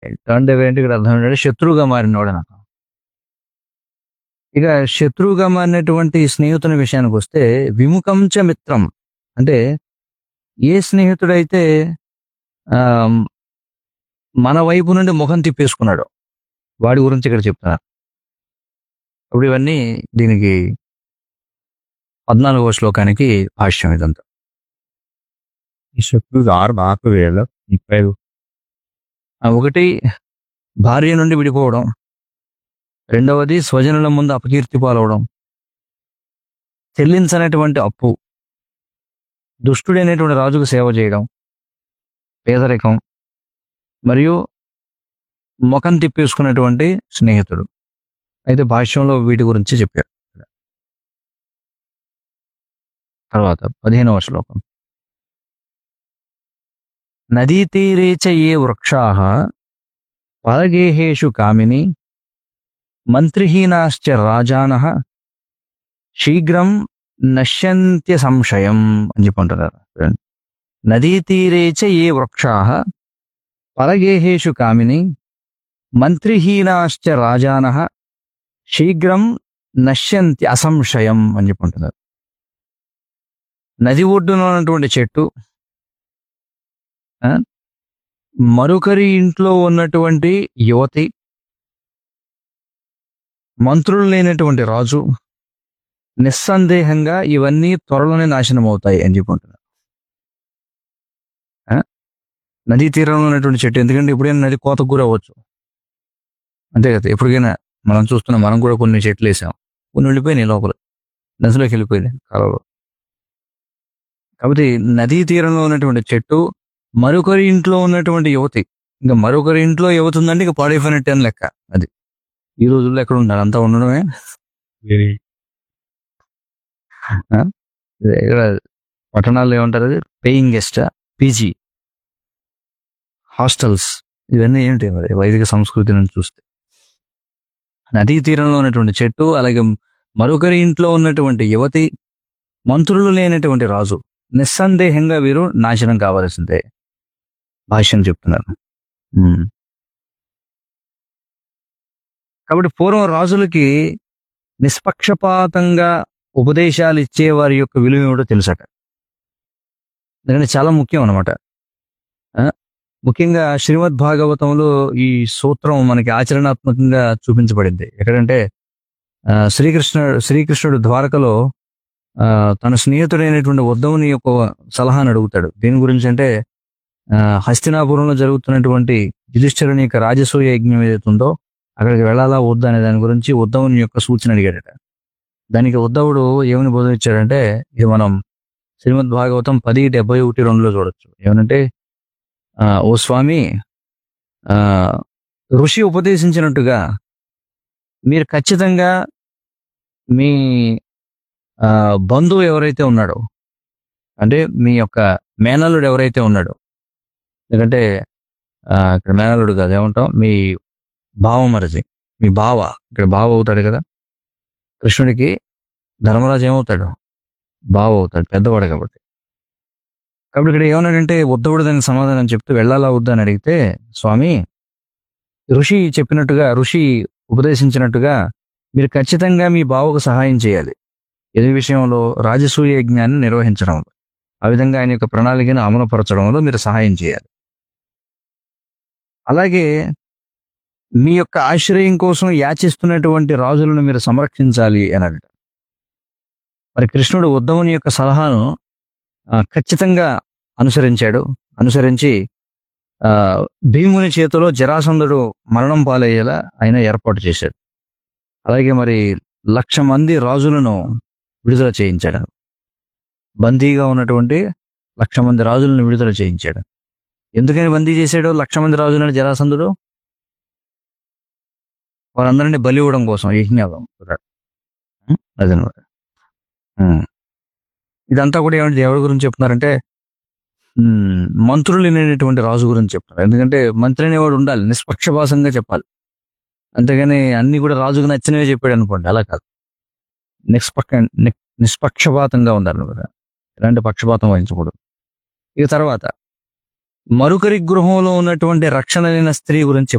Turn అవే అంటే ఇక్కడ అర్థం ఏంటంటే శత్రువుగా మారినవాడు అని అర్థం ఇక శత్రువుగా మారినటువంటి స్నేహితుని విషయానికి వస్తే విముఖం చ మిత్రం అంటే ఏ స్నేహితుడైతే ఆ, మన వైపు నుండి ముఖం తిప్పేసుకున్నాడో వాడి గురించి ఇక్కడ చెప్తున్నారు ఇప్పుడు ఇవన్నీ దీనికి పద్నాలుగవ శ్లోకానికి భాష్యం ఇదంతా ఈ శత్రువు ఆరు నాలుగు వేల ముప్పై ఐదు ఆ ఒకటి భార్య నుండి విడిపోవడం రెండవది స్వజనుల ముందు అపకీర్తి పాలవడం చెల్లించనటువంటి అప్పు దుష్టుడైనటువంటి రాజుకు సేవ చేయడం పేదరికం మరియు ముఖం తిప్పేసుకున్నటువంటి స్నేహితుడు అయితే భాష్యంలో వీటి గురించి చెప్పారు తర్వాత పదిహేనవ శ్లోకం నదీతీరే చ ఏ వృక్షా పరగేహేషు కామిని మంత్రిహీనాశ్చ రాజాన శీఘ్రం నశ్యంత్య సంశయం అని చెప్పుంటారు నదీతీరే చ ఏ వృక్షా పరగేహేషు కామిని మంత్రిహీనాశ్చ రాజాన శీఘ్రం నశ్యంతి అసంశయం అని చెప్పుంటున్నారు నది ఒడ్డున ఉన్నటువంటి చెట్టు ఆ, మరొకరి ఇంట్లో ఉన్నటువంటి యువతి మంత్రులు లేనటువంటి రాజు నిస్సందేహంగా ఇవన్నీ త్వరలోనే నాశనం అవుతాయి అని చెప్పుకుంటున్నారు ఆ? నదీ తీరంలో ఉన్నటువంటి చెట్టు ఎందుకంటే ఎప్పుడైనా నది కోతకు గురి అవ్వచ్చు అంతే కదా ఎప్పటికైనా మనం చూస్తున్నాం మనం కూడా కొన్ని చెట్లు వేసాం కొన్ని వెళ్ళిపోయినాయి లోపల నదిలోకి వెళ్ళిపోయింది కాలంలో కాబట్టి నదీ తీరంలో ఉన్నటువంటి చెట్టు మరొకరి ఇంట్లో ఉన్నటువంటి యువతి ఇంకా మరొకరి ఇంట్లో యువతి ఉందంటే ఇంకా పాడైపోయినట్టే అని లెక్క అది ఈ రోజుల్లో ఎక్కడ ఉన్నారు అంతా ఉండడమే వేరే ఇది ఇక్కడ పట్టణాల్లో ఏమంటారు అది పేయింగ్ గెస్ట్ పీజీ హాస్టల్స్ ఇవన్నీ ఏంటి మరి వైదిక సంస్కృతి నుంచి చూస్తే నదీ తీరంలో ఉన్నటువంటి చెట్టు అలాగే మరొకరి ఇంట్లో ఉన్నటువంటి యువతి మంత్రులు లేనటువంటి రాజు నిస్సందేహంగా వీరు నాశనం కావాల్సిందే భాష్యం చెప్తున్నారు ఉమ్. కాబట్టి పూర్వం రాజులకి నిష్పక్షపాతంగా ఉపదేశాలు ఇచ్చే వారి యొక్క విలువ ఏమిటో తెలుసట ఎందుకంటే చాలా ముఖ్యం అనమాట ముఖ్యంగా శ్రీమద్ భాగవతంలో ఈ సూత్రం మనకి ఆచరణాత్మకంగా చూపించబడింది ఎక్కడంటే ఆ, శ్రీకృష్ణుడు శ్రీకృష్ణుడు ద్వారకలో ఆ, తన స్నేహితుడైనటువంటి ఉద్ధవుని యొక్క సలహాను అడుగుతాడు దీని గురించి అంటే ఆ, హస్తినాపురంలో జరుగుతున్నటువంటి యుధిష్ఠిరుని యొక్క రాజసూయ యజ్ఞం ఏదైతే ఉందో అక్కడికి వెళ్ళాలా వద్దా అనే దాని గురించి ఉద్ధవుని యొక్క సూచన అడిగాడట దానికి ఉద్ధవుడు ఏమని బోధించాడంటే ఇది మనం శ్రీమద్ భాగవతం పది డెబ్బై ఒకటి రెండులో చూడొచ్చు ఏమనంటే ఆ, ఓ స్వామి ఆ, ఋషి ఉపదేశించినట్టుగా మీరు ఖచ్చితంగా మీ ఆ, బంధువు ఎవరైతే ఉన్నాడో అంటే మీ యొక్క మేనల్లుడు ఎవరైతే ఉన్నాడో ఎందుకంటే ఆ, ఇక్కడ మేనల్లుడు కాదు ఏమంటాం మీ భావమరది మీ బావ ఇక్కడ బావ అవుతాడు కదా కృష్ణుడికి ధర్మరాజు ఏమవుతాడు బావ అవుతాడు పెద్దవాడు కాబట్టి కాబట్టి ఇక్కడ ఏమన్నాడంటే ఉద్ధవుడు దానికి సమాధానం చెప్తూ వెళ్ళాలా వద్దా అని అడిగితే స్వామి ఋషి చెప్పినట్టుగా ఋషి ఉపదేశించినట్టుగా మీరు ఖచ్చితంగా మీ బావకు సహాయం చేయాలి ఏది విషయంలో రాజసూయ యజ్ఞాన్ని నిర్వహించడంలో ఆ విధంగా ఆయన యొక్క ప్రణాళికను అమలుపరచడంలో మీరు సహాయం చేయాలి అలాగే మీ యొక్క ఆశ్రయం కోసం యాచిస్తున్నటువంటి రాజులను మీరు సంరక్షించాలి అని అన్నాడు మరి కృష్ణుడు ఉద్ధవుని యొక్క సలహాను ఆ, ఖచ్చితంగా అనుసరించాడు అనుసరించి ఆ, భీముని చేతిలో జరాసంధుడు మరణం పాలయ్యేలా ఆయన ఏర్పాటు చేశాడు అలాగే మరి లక్ష మంది రాజులను విడుదల చేయించాడు బందీగా ఉన్నటువంటి లక్ష మంది రాజులను విడుదల చేయించాడు ఎందుకని బందీ చేశాడు లక్ష మంది రాజులను జరాసంధుడు వారందరినీ బలి ఇవ్వడం కోసం యజ్ఞాగం అదనమాట ఉం. ఇదంతా కూడా ఏమంటే దేవుడి గురించి చెప్తున్నారంటే ఉం, మంత్రులు లేనటువంటి రాజు గురించి చెప్తున్నారు ఎందుకంటే మంత్రి అనేవాడు ఉండాలి నిష్పక్షపాతంగా చెప్పాలి అంతేగాని అన్ని కూడా రాజుకు నచ్చినవే చెప్పాడు అనుకోండి అలా కాదు నిష్పక్ష ని- నిష్పక్షపాతంగా ఉండాలి అనమాట ఎలాంటి పక్షపాతం వహించకూడదు ఇక తర్వాత మరొకరి గృహంలో ఉన్నటువంటి రక్షణ లేని స్త్రీ గురించి